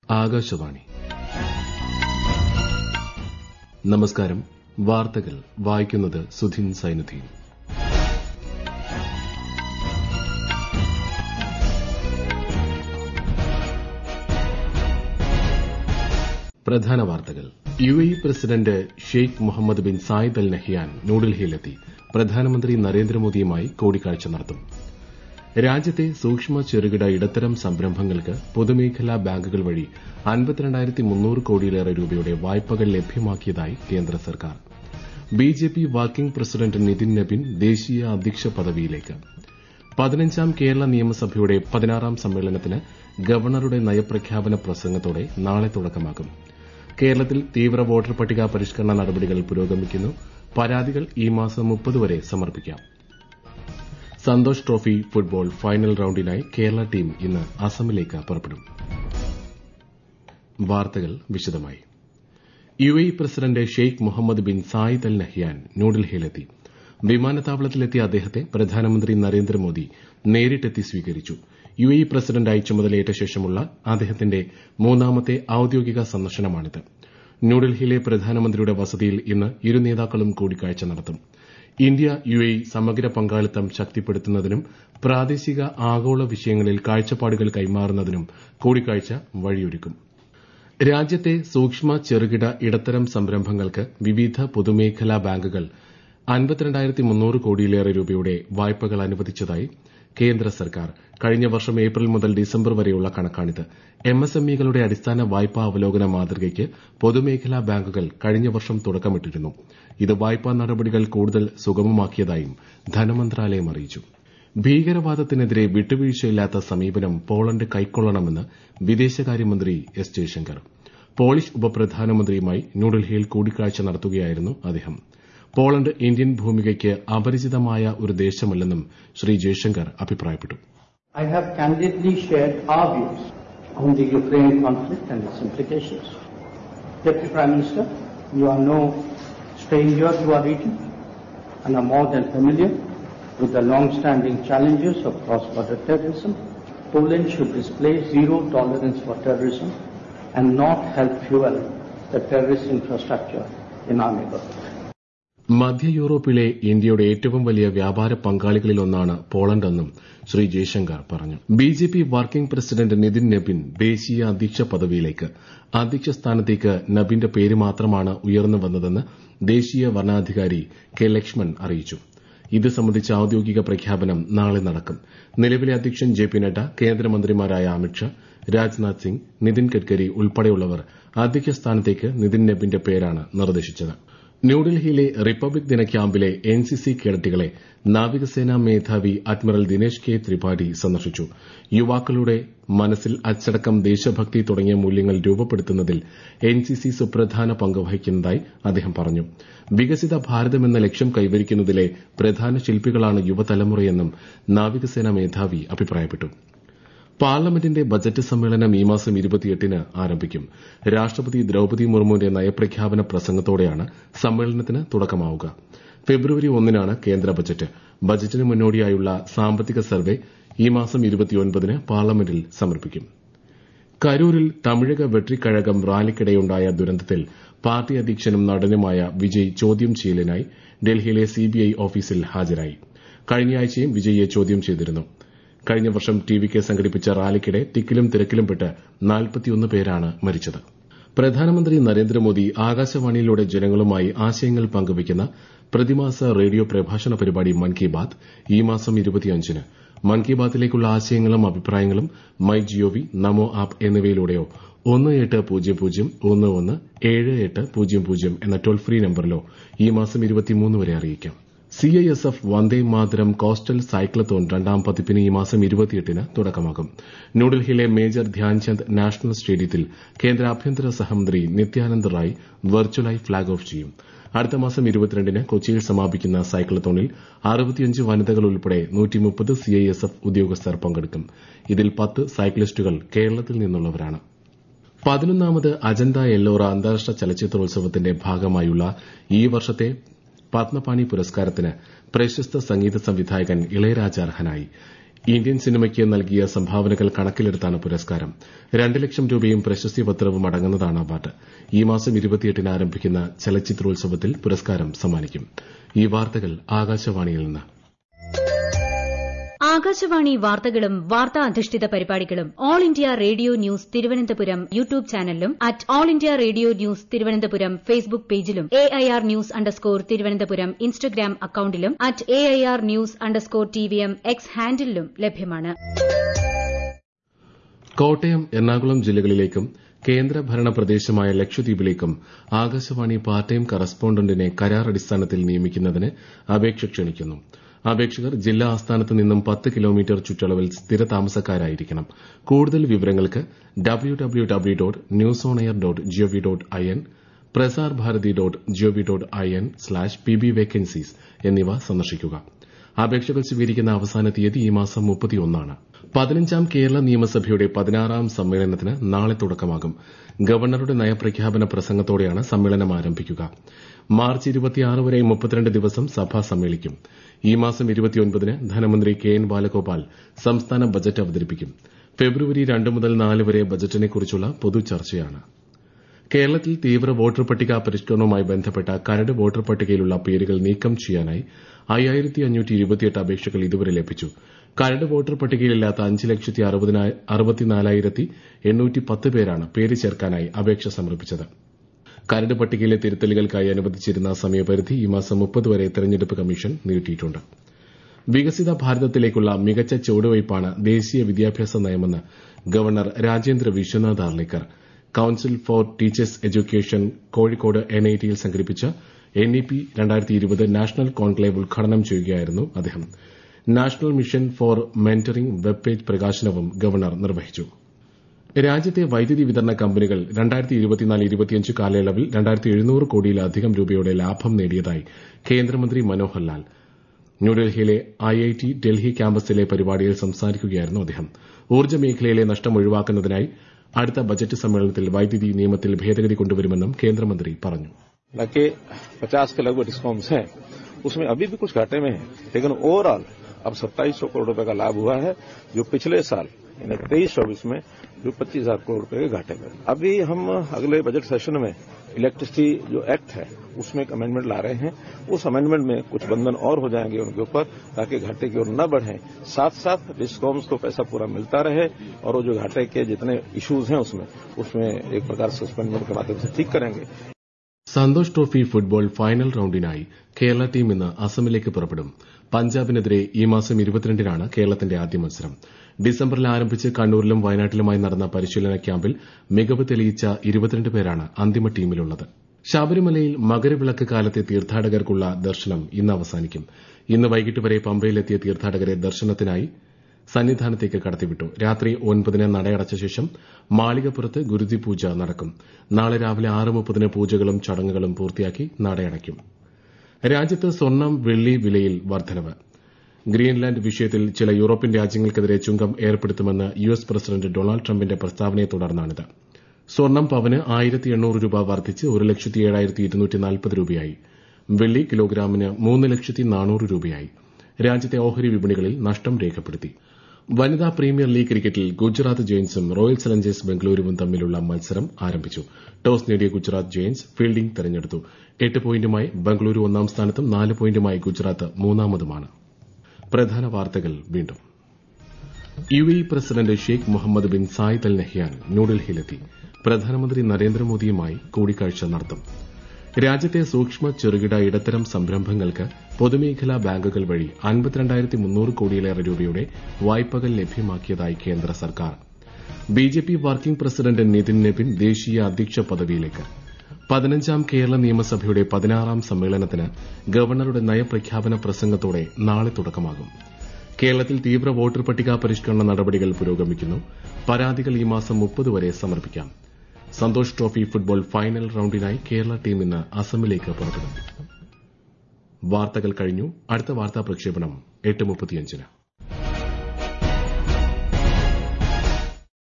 ആകാശവാണി നമസ്കാരം വാർത്തകൾ വായിക്കുന്നത് സുധിൻ സൈനുദ്ദീൻ പ്രധാന വാർത്തകൾ U A president Sheikh Mohammed bin Zayed Al Nahyan ന്യൂഡൽഹിയിലെത്തി പ്രധാനമന്ത്രി നരേന്ദ്രമോദിയുമായി കൂടിക്കാഴ്ച നടത്തും രാജ്യത്തെ സൂക്ഷ്മ ചെറുകിട ഇടത്തരം സംരംഭങ്ങൾക്ക് പൊതുമേഖലാ ബാങ്കുകൾ വഴി അൻപത്തിരണ്ടായിരത്തി മുന്നൂറ് കോടിയിലേറെ രൂപയുടെ വായ്പകൾ ലഭ്യമാക്കിയതായി കേന്ദ്ര സർക്കാർ BJP working president Nitin Nabin ദേശീയ അധ്യക്ഷ പദവിയിലേക്ക് പതിനഞ്ചാം കേരള നിയമസഭയുടെ പതിനാറാം സമ്മേളനത്തിന് ഗവർണറുടെ നയപ്രഖ്യാപന പ്രസംഗത്തോടെ നാളെ തുടക്കമാകും കേരളത്തിൽ തീവ്ര വോട്ടർ പട്ടിക പരിഷ്കരണ നടപടികൾ പുരോഗമിക്കുന്നു പരാതികൾ ഈ മാസം മുപ്പത് വരെ സമർപ്പിക്കാം സന്തോഷ് ട്രോഫി ഫുട്ബോൾ ഫൈനൽ റൌണ്ടിനായി കേരള ടീം ഇന്ന് അസമിലേക്ക് പുറപ്പെടും വാർത്തകൾ വിശദമായി U A president Sheikh Mohammed bin Zayed Al Nahyan ന്യൂഡൽഹിയിലെത്തി വിമാനത്താവളത്തിലെത്തിയ അദ്ദേഹത്തെ പ്രധാനമന്ത്രി നരേന്ദ്രമോദി നേരിട്ടെത്തി സ്വീകരിച്ചു യു എ പ്രസിഡന്റായി ചുമതലയേറ്റ ശേഷമുള്ള അദ്ദേഹത്തിന്റെ മൂന്നാമത്തെ ഔദ്യോഗിക സന്ദർശനമാണിത് ന്യൂഡൽഹിയിലെ പ്രധാനമന്ത്രിയുടെ വസതിയിൽ ഇന്ന് ഇരു നേതാക്കളും കൂടിക്കാഴ്ച നടത്തും ഇന്ത്യ യു എ സമഗ്ര പങ്കാളിത്തം ശക്തിപ്പെടുത്തുന്നതിനും പ്രാദേശിക ആഗോള വിഷയങ്ങളിൽ കാഴ്ചപ്പാടുകൾ കൈമാറുന്നതിനും കൂടിക്കാഴ്ച വഴിയൊരുക്കും രാജ്യത്തെ സൂക്ഷ്മ ചെറുകിട ഇടത്തരം സംരംഭങ്ങൾക്ക് വിവിധ പൊതുമേഖലാ ബാങ്കുകൾ അൻപത്തിരണ്ടായിരത്തി മുന്നൂറ് കോടിയിലേറെ രൂപയുടെ വായ്പകൾ അനുവദിച്ചതായി കേന്ദ്ര സർക്കാർ കഴിഞ്ഞ വർഷം ഏപ്രിൽ മുതൽ ഡിസംബർ വരെയുള്ള കണക്കാണിത് എംഎസ്എംഇകളുടെ അടിസ്ഥാന വായ്പാ അവലോകന മാതൃകയ്ക്ക് പൊതുമേഖലാ ബാങ്കുകൾ കഴിഞ്ഞ വർഷം തുടക്കമിട്ടിരുന്നു ഇത് വായ്പാ നടപടികൾ കൂടുതൽ സുഗമമാക്കിയതായും ധനമന്ത്രാലയം അറിയിച്ചു ഭീകരവാദത്തിനെതിരെ വിട്ടുവീഴ്ചയില്ലാത്ത സമീപനം പോളണ്ട് കൈക്കൊള്ളണമെന്ന് വിദേശകാര്യമന്ത്രി എസ് ജയശങ്കർ പോളിഷ് ഉപപ്രധാനമന്ത്രിയുമായി ന്യൂഡൽഹിയിൽ കൂടിക്കാഴ്ച നടത്തുകയായിരുന്നു അദ്ദേഹം പോളണ്ട് ഇന്ത്യൻ ഭൂമികയ്ക്ക് അപരിചിതമായ ഒരു ദേശമല്ലെന്നും ശ്രീ ജയശങ്കർ അഭിപ്രായപ്പെട്ടു I have candidly shared our views on the Ukraine conflict and its implications. Deputy Prime Minister, you are no stranger to our region and are more than familiar with the long-standing challenges of cross-border terrorism. Poland should display zero tolerance for terrorism and not help fuel the terrorist infrastructure in our neighborhood. മധ്യ യൂറോപ്പിലെ ഇന്ത്യയുടെ ഏറ്റവും വലിയ വ്യാപാര പങ്കാളികളിലൊന്നാണ് പോളണ്ടെന്നും ശ്രീ ജയശങ്കർ പറഞ്ഞു BJP working president Nitin Nabin ദേശീയ അധ്യക്ഷ പദവിയിലേക്ക് അധ്യക്ഷ സ്ഥാനത്തേക്ക് നബിന്റെ പേര് മാത്രമാണ് ഉയർന്നു വന്നതെന്ന് ദേശീയ വരണാധികാരി കെ ലക്ഷ്മൺ അറിയിച്ചു ഇത് സംബന്ധിച്ച ഔദ്യോഗിക പ്രഖ്യാപനം നാളെ നടക്കും നിലവിലെ അധ്യക്ഷൻ ജെ പി നഡ്ഡ കേന്ദ്രമന്ത്രിമാരായ അമിത്ഷാ രാജ്നാഥ് സിംഗ് നിതിൻ ഗഡ്കരി ഉൾപ്പെടെയുള്ളവർ അധ്യക്ഷ സ്ഥാനത്തേക്ക് നിതിൻ നബിന്റെ പേരാണ് നിർദ്ദേശിച്ചത് ന്യൂഡൽഹിയിലെ റിപ്പബ്ലിക് ദിന ക്യാമ്പിലെ എൻസിസി കേഡറ്റുകളെ നാവികസേനാ മേധാവി അഡ്മിറൽ ദിനേശ് കെ ത്രിപാഠി സന്ദർശിച്ചു യുവാക്കളുടെ മനസ്സിൽ അച്ചടക്കം ദേശഭക്തി തുടങ്ങിയ മൂല്യങ്ങൾ രൂപപ്പെടുത്തുന്നതിൽ എൻസിസി സുപ്രധാന പങ്ക് വഹിക്കുന്നതായി അദ്ദേഹം പറഞ്ഞു വികസിത ഭാരതമെന്ന ലക്ഷ്യം കൈവരിക്കുന്നതിലെ പ്രധാന ശില്പികളാണ് യുവതലമുറയെന്നും നാവികസേനാ മേധാവി അഭിപ്രായപ്പെട്ടു പാർലമെന്റിന്റെ ബജറ്റ് സമ്മേളനം ഈ മാസം ഇരുപത്തിയെട്ടിന് ആരംഭിക്കും രാഷ്ട്രപതി ദ്രൌപതി മുർമുവിന്റെ നയപ്രഖ്യാപന പ്രസംഗത്തോടെയാണ് സമ്മേളനത്തിന് തുടക്കമാവുക ഫെബ്രുവരി ഒന്നിനാണ് കേന്ദ്ര ബജറ്റ് ബജറ്റിന് മുന്നോടിയായുള്ള സാമ്പത്തിക സർവേ ഈ മാസം ഇരുപത്തിയൊൻപതിന് പാർലമെന്റിൽ സമർപ്പിക്കും കരൂരിൽ തമിഴക വെട്രിക്കഴകം റാലിക്കിടെയുണ്ടായ ദുരന്തത്തിൽ പാർട്ടി അധ്യക്ഷനും നടനുമായ വിജയ് ചോദ്യം ചെയ്യലിനായി ഡൽഹിയിലെ സിബിഐ ഓഫീസിൽ ഹാജരായി കഴിഞ്ഞയാഴ്ചയും വിജയിയെ ചോദ്യം ചെയ്തിരുന്നു കഴിഞ്ഞ വർഷം ടി വി കെ സംഘടിപ്പിച്ച റാലിക്കിടെ തിക്കിലും തിരക്കിലും പെട്ട് നാൽപ്പത്തിയൊന്ന് പേരാണ് മരിച്ചത് പ്രധാനമന്ത്രി നരേന്ദ്രമോദി ആകാശവാണിയിലൂടെ ജനങ്ങളുമായി ആശയങ്ങൾ പങ്കുവയ്ക്കുന്ന പ്രതിമാസ റേഡിയോ പ്രഭാഷണ പരിപാടി മൻ കി ബാത് ഈ മാസം ഇരുപത്തിയഞ്ചിന് മൻ കി ബാത്തിലേക്കുള്ള ആശയങ്ങളും അഭിപ്രായങ്ങളും മൈ ജിഒവി നമോ ആപ്പ് എന്നിവയിലൂടെയോ ഒന്ന് എട്ട് പൂജ്യം പൂജ്യം ഒന്ന് ഒന്ന് ഏഴ് എട്ട് പൂജ്യം പൂജ്യം എന്ന ടോൾ ഫ്രീ നമ്പറിലോ ഈ മാസം ഇരുപത്തിമൂന്ന് വരെ അറിയിക്കാം CISF Vande Mataram coastal cyclothon രണ്ടാം പതിപ്പിന് ഈ മാസം ഇരുപത്തിയെട്ടിന് തുടക്കമാകും ന്യൂഡൽഹിയിലെ മേജർ ധ്യാൻചന്ദ് നാഷണൽ സ്റ്റേഡിയത്തിൽ കേന്ദ്ര ആഭ്യന്തര സഹമന്ത്രി നിത്യാനന്ദ് റായ് വെർച്വലായി ഫ്ളാഗ് ഓഫ് ചെയ്യും അടുത്ത മാസം ഇരുപത്തിരണ്ടിന് കൊച്ചിയിൽ സമാപിക്കുന്ന സൈക്ലത്തോണിൽ അറുപത്തിയഞ്ച് വനിതകൾ ഉൾപ്പെടെ നൂറ്റിമുപ്പത് സിഐഎസ്എഫ് ഉദ്യോഗസ്ഥർ പങ്കെടുക്കും ഇതിൽ പത്ത് സൈക്ലിസ്റ്റുകൾ കേരളത്തിൽ നിന്നുള്ളവരാണ് പതിനൊന്നാമത് അജന്ത എല്ലോറ അന്താരാഷ്ട്ര ചലച്ചിത്രോത്സവത്തിന്റെ ഭാഗമായുള്ള ഈ വർഷത്തെ പത്മപാണി പുരസ്കാരത്തിന് പ്രശസ്ത സംഗീത സംവിധായകൻ ഇളയരാജ അർഹനായി ഇന്ത്യൻ സിനിമയ്ക്ക് നൽകിയ സംഭാവനകൾ കണക്കിലെടുത്താണ് പുരസ്കാരം രണ്ട് ലക്ഷം രൂപയും പ്രശസ്തി പത്രവും അടങ്ങുന്നതാണ് അവാർഡ് ഈ മാസം ഇരുപത്തിയെട്ടിന് ആരംഭിക്കുന്ന ചലച്ചിത്രോത്സവത്തിൽ പുരസ്കാരം സമ്മാനിക്കും ഈ വാർത്തകൾ ആകാശവാണിയിൽ നിന്ന് ആകാശവാണി വാർത്തകളും വാർത്താ അധിഷ്ഠിത പരിപാടികളും All India Radio News Thiruvananthapuram YouTube ചാനലിലും at All India Radio News Thiruvananthapuram Facebook പേജിലും A I R news underscore Thiruvananthapuram Instagram അക്കൌണ്ടിലും at A I R news underscore T V M X ഹാൻഡിലും ലഭ്യമാണ് കോട്ടയം എറണാകുളം ജില്ലകളിലേക്കും കേന്ദ്രഭരണ പ്രദേശമായ ലക്ഷദ്വീപിലേക്കും ആകാശവാണി പാർട്ട് ടൈം കറസ്പോണ്ടന്റിനെ കരാർ അടിസ്ഥാനത്തിൽ നിയമിക്കുന്നതിന് അപേക്ഷ ക്ഷണിക്കുന്നു അപേക്ഷകർ ജില്ലാ ആസ്ഥാനത്ത് നിന്നും പത്ത് കിലോമീറ്റർ ചുറ്റളവിൽ സ്ഥിര താമസക്കാരായിരിക്കണം കൂടുതൽ വിവരങ്ങൾക്ക് W W W dot news on air dot GOV dot I N Prasar Bharati dot GOV dot I N slash P B vacancies എന്നിവ സന്ദർശിക്കുക അപേക്ഷകൾ സ്വീകരിക്കുന്ന അവസാന തീയതി ഈ മാസം മുപ്പത്തിയൊന്നാണ് പതിനഞ്ചാം കേരള നിയമസഭയുടെ പതിനാറാം സമ്മേളനത്തിന് നാളെ തുടക്കമാകും ഗവർണറുടെ നയപ്രഖ്യാപന പ്രസംഗത്തോടെയാണ് സമ്മേളനം ആരംഭിക്കുക മാർച്ച് ഇരുപത്തിയാറ് വരെ മുപ്പത്തിരണ്ട് ദിവസം സഭ സമ്മേളിക്കും ഈ മാസം ഇരുപത്തിയൊൻപതിന് ധനമന്ത്രി കെ എൻ ബാലഗോപാൽ സംസ്ഥാന ബജറ്റ് അവതരിപ്പിക്കും ഫെബ്രുവരി രണ്ട് മുതൽ നാല് വരെ ബജറ്റിനെക്കുറിച്ചുള്ള പൊതുചർച്ചയാണ് കേരളത്തിൽ തീവ്ര വോട്ടർ പട്ടിക പരിഷ്കരണവുമായി ബന്ധപ്പെട്ട കരട് വോട്ടർ പട്ടികയിലുള്ള പേരുകൾ നീക്കം ചെയ്യാനായി അയ്യായിരത്തി അഞ്ഞൂറ്റി ഇരുപത്തിയെട്ട് അപേക്ഷകൾ ഇതുവരെ ലഭിച്ചു കരട് വോട്ടർ പട്ടികയിലില്ലാത്ത അഞ്ച് ലക്ഷത്തി അറുപത്തിനാലായിരത്തി എണ്ണൂറ്റി പത്ത് പേരാണ് പേര് ചേർക്കാനായി അപേക്ഷ സമർപ്പിച്ചത് കരട് പട്ടികയിലെ തിരുത്തലുകൾക്കായി അനുവദിച്ചിരുന്ന സമയപരിധി ഈ മാസം മുപ്പത് വരെ തെരഞ്ഞെടുപ്പ് കമ്മീഷൻ നീട്ടിയിട്ടുണ്ട് വികസിത ഭാരതത്തിലേക്കുള്ള മികച്ച ചുവടുവയ്പ്പാണ് ദേശീയ വിദ്യാഭ്യാസ നയമെന്ന് governor Rajendra Vishwanath Arlekar council for teachers education Kozhikode എൻഐടിയിൽ സംഘടിപ്പിച്ച N E P national conclave ഉദ്ഘാടനം ചെയ്യുകയായിരുന്നു അദ്ദേഹം national mission for mentoring web page പ്രകാശനവും ഗവർണർ നിർവഹിച്ചു രാജ്യത്തെ വൈദ്യുതി വിതരണ കമ്പനികൾ കാലയളവിൽ കോടിയിലധികം രൂപയുടെ ലാഭം നേടിയതായി കേന്ദ്രമന്ത്രി മനോഹർ ലാൽ ന്യൂഡൽഹിയിലെ ഐഐടി ഡൽഹി ക്യാമ്പസിലെ പരിപാടിയിൽ സംസാരിക്കുകയായിരുന്നു അദ്ദേഹം ഊർജ്ജ മേഖലയിലെ നഷ്ടം ഒഴിവാക്കുന്നതിനായി അടുത്ത ബജറ്റ് സമ്മേളനത്തിൽ വൈദ്യുതി നിയമത്തിൽ ഭേദഗതി കൊണ്ടുവരുമെന്നും കേന്ദ്രമന്ത്രി പറഞ്ഞു के पचास के लगभग डिस्कॉम्स हैं उसमें अभी भी कुछ घाटे में है लेकिन ओवरऑल अब सत्ताईस सौ करोड़ रुपए का लाभ हुआ है जो पिछले साल यानी तेईस चौबीस में जो पच्चीस हजार करोड़ रुपए के घाटे में अभी हम अगले बजट सेशन में इलेक्ट्रिसिटी जो एक्ट है उसमें एक अमेंडमेंट ला रहे हैं उस अमेंडमेंट में कुछ बंधन और हो जाएंगे उनके ऊपर ताकि घाटे की ओर न बढ़े साथ साथ डिस्कॉम्स को पैसा पूरा मिलता रहे और वो जो घाटे के जितने इश्यूज हैं उसमें उसमें एक प्रकार से सस्पेंडमेंट के माध्यम से ठीक करेंगे സന്തോഷ് ട്രോഫി ഫുട്ബോൾ ഫൈനൽ റൌണ്ടിനായി കേരള ടീം ഇന്ന് അസമിലേക്ക് പുറപ്പെടും പഞ്ചാബിനെതിരെ ഈ മാസം ഇരുപത്തിരണ്ടിനാണ് കേരളത്തിന്റെ ആദ്യ മത്സരം ഡിസംബറിൽ ആരംഭിച്ച് കണ്ണൂരിലും വയനാട്ടിലുമായി നടന്ന പരിശീലന ക്യാമ്പിൽ മികവ് തെളിയിച്ച ഇരുപത്തിരണ്ട് പേരാണ് അന്തിമ ടീമിലുള്ളത് ശബരിമലയിൽ മകരവിളക്ക് കാലത്തെ തീർത്ഥാടകർക്കുള്ള ദർശനം ഇന്ന് അവസാനിക്കും ഇന്ന് വൈകിട്ട് വരെ പമ്പയിലെത്തിയ തീർത്ഥാടകരെ ദർശനത്തിനായി സന്നിധാനത്തേക്ക് കടത്തിവിട്ടു രാത്രി ഒൻപതിന് നടയടച്ച ശേഷം മാളികപ്പുറത്ത് ഗുരുതി പൂജ നടക്കും നാളെ രാവിലെ ആറ് മുപ്പതിന് പൂജകളും ചടങ്ങുകളും പൂർത്തിയാക്കി നടയടയ്ക്കും രാജ്യത്ത് സ്വർണ്ണം വെള്ളി വിലയിൽ വർധനവ് ഗ്രീൻലാൻഡ് വിഷയത്തിൽ ചില യൂറോപ്യൻ രാജ്യങ്ങൾക്കെതിരെ ചുങ്കം ഏർപ്പെടുത്തുമെന്ന് യു എസ് പ്രസിഡന്റ് ഡൊണാൾഡ് ട്രംപിന്റെ പ്രസ്താവനയെ തുടർന്നാണിത് സ്വർണ്ണം പവന് ആയിരത്തി എണ്ണൂറ് രൂപ വർദ്ധിച്ച് ഒരു ലക്ഷത്തി ഏഴായിരത്തി ഇരുന്നൂറ്റി നാൽപ്പത് രൂപയായി വെള്ളി കിലോഗ്രാമിന് മൂന്ന് ലക്ഷത്തി നാനൂറ് രൂപയായി രാജ്യത്തെ ഓഹരി വിപണികളിൽ നഷ്ടം രേഖപ്പെടുത്തി വനിതാ പ്രീമിയർ ലീഗ് ക്രിക്കറ്റിൽ ഗുജറാത്ത് ജയൻസും റോയൽ ചലഞ്ചേഴ്സ് ബംഗളൂരുവും തമ്മിലുള്ള മത്സരം ആരംഭിച്ചു ടോസ് നേടിയ ഗുജറാത്ത് ജയൻസ് ഫീൽഡിംഗ് തെരഞ്ഞെടുത്തു എട്ട് പോയിന്റുമായി ബംഗളൂരു ഒന്നാം സ്ഥാനത്തും നാല് പോയിന്റുമായി ഗുജറാത്ത് മൂന്നാമതുമാണ് പ്രധാന വാർത്തകൾ വീണ്ടും U A president Sheikh Mohammed bin Zayed Al Nahyan ന്യൂഡൽഹിയിലെത്തി പ്രധാനമന്ത്രി നരേന്ദ്രമോദിയുമായി കൂടിക്കാഴ്ച നടത്തും രാജ്യത്തെ സൂക്ഷ്മ ചെറുകിട ഇടത്തരം സംരംഭങ്ങൾക്ക് പൊതുമേഖലാ ബാങ്കുകൾ വഴി അൻപത്തിരണ്ടായിരത്തി മുന്നൂറ് കോടിയിലേറെ രൂപയുടെ വായ്പകൾ ലഭ്യമാക്കിയതായി കേന്ദ്ര സർക്കാർ BJP working president Nitin Nabin ദേശീയ അധ്യക്ഷ പദവിയിലേക്ക് പതിനഞ്ചാം കേരള നിയമസഭയുടെ പതിനാറാം സമ്മേളനത്തിന് ഗവർണറുടെ നയപ്രഖ്യാപന പ്രസംഗത്തോടെ നാളെ തുടക്കമാകും കേരളത്തിൽ തീവ്ര വോട്ടർ പട്ടിക പരിഷ്കരണ നടപടികൾ പുരോഗമിക്കുന്നു പരാതികൾ ഈ മാസം മുപ്പത് വരെ സമർപ്പിക്കാം സന്തോഷ് ട്രോഫി ഫുട്ബോൾ ഫൈനൽ റൌണ്ടിനായി കേരള ടീം ഇന്ന് അസമിലേക്ക് പുറപ്പെടും വാർത്തകൾ കഴിഞ്ഞു അടുത്ത വാർത്താ പ്രക്ഷേപണം എട്ട് മുപ്പത്തിയഞ്ചിന്